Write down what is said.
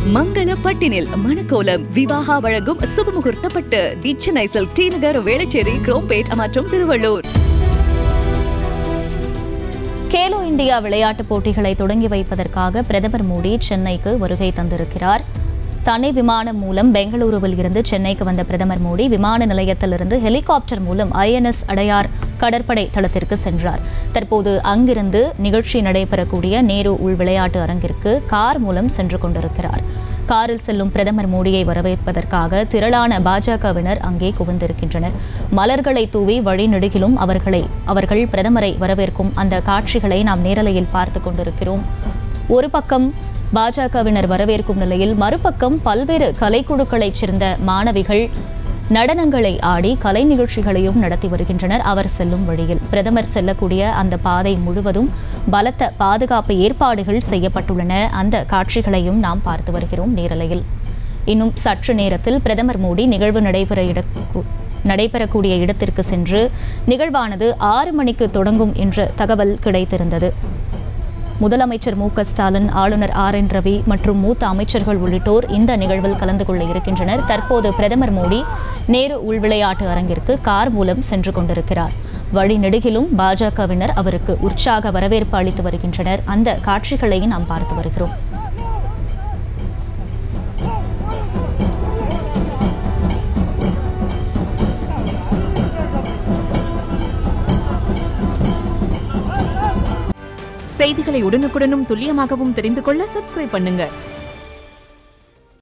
மங்கள பட்டினில் மணக்கோலம் விவாகா வழங்கும் சுபமுகூர்த்த பட்டு the Chennai silk T Nagar Velachery Chromepet மற்றும் திருவள்ளூர் கேலோ இந்தியா விளையாட்டுப் போட்டிகளை தொடங்கி வைப்பதற்காக பிரதமர் மோடி சென்னைக்கு வருகை தந்திருக்கிறார் தனி விமானம் மூலம் பெங்களூருவில் இருந்து சென்னைக்கு வந்த பிரதமர் மோடி விமான நிலையத்திலிருந்து ஹெலிகாப்டர் மூலம் ஐஎன்எஸ் அடையார் கடற்படை தளத்திற்கு சென்றார் தற்போது அங்கிருந்து நிகழ்ச்சி நடைபெறக்கூடிய நேரு உள் விளையாட்டு அரங்கிற்கு கார் மூலம் சென்று கொண்டிருக்கிறார் காரில் செல்லும் பிரதமர் மோடியை வரவேற்பதற்காக திரளான பாஜகவினர் அங்கே குவிந்திருக்கின்றனர் மலர்களை தூவி வழிநெடுகிலும் அவர்களை அவர்கள் பிரதமரை வரவேற்கும் அந்த காட்சிகளை நாம் நேரலையில் பார்த்து கொண்டிருக்கிறோம் ஒரு பக்கம் பாஜகவினர் வரவேற்கும் நிலையில் மறுபக்கம் பல்வேறு கலைக்குழுக்களைச் சேர்ந்த மாணவிகள் நடனங்களை ஆடி கலை நிகழ்ச்சிகளையும் நடத்தி வருகின்றனர் அவர் செல்லும் வழியில் பிரதமர் செல்லக்கூடிய அந்த பாதை முழுவதும் பலத்த பாதுகாப்பு ஏற்பாடுகள் செய்யப்பட்டுள்ளன அந்த காட்சிகளையும் நாம் பார்த்து வருகிறோம் நேரலையில் இன்னும் சற்று நேரத்தில் பிரதமர் மோடி நிகழ்வு நடைபெற இட நடைபெறக்கூடிய இடத்திற்கு சென்று நிகழ்வானது ஆறு மணிக்கு தொடங்கும் என்ற தகவல் கிடைத்திருந்தது முதலமைச்சர் மு க ஸ்டாலின் ஆளுநர் ஆர் என் ரவி மற்றும் மூத்த அமைச்சர்கள் உள்ளிட்டோர் இந்த நிகழ்வில் கலந்து கொள்ள இருக்கின்றனர் தற்போது பிரதமர் மோடி நேரு உள் விளையாட்டு அரங்கிற்கு கார் மூலம் சென்று கொண்டிருக்கிறார் வழி நெடுகிலும் பாஜகவினர் அவருக்கு உற்சாக வரவேற்பு அளித்து வருகின்றனர் அந்த காட்சிகளை நாம் பார்த்து வருகிறோம் செய்திகளை உடனுக்குடனும் துல்லியமாகவும் தெரிந்து கொள்ள சப்ஸ்கிரைப் பண்ணுங்க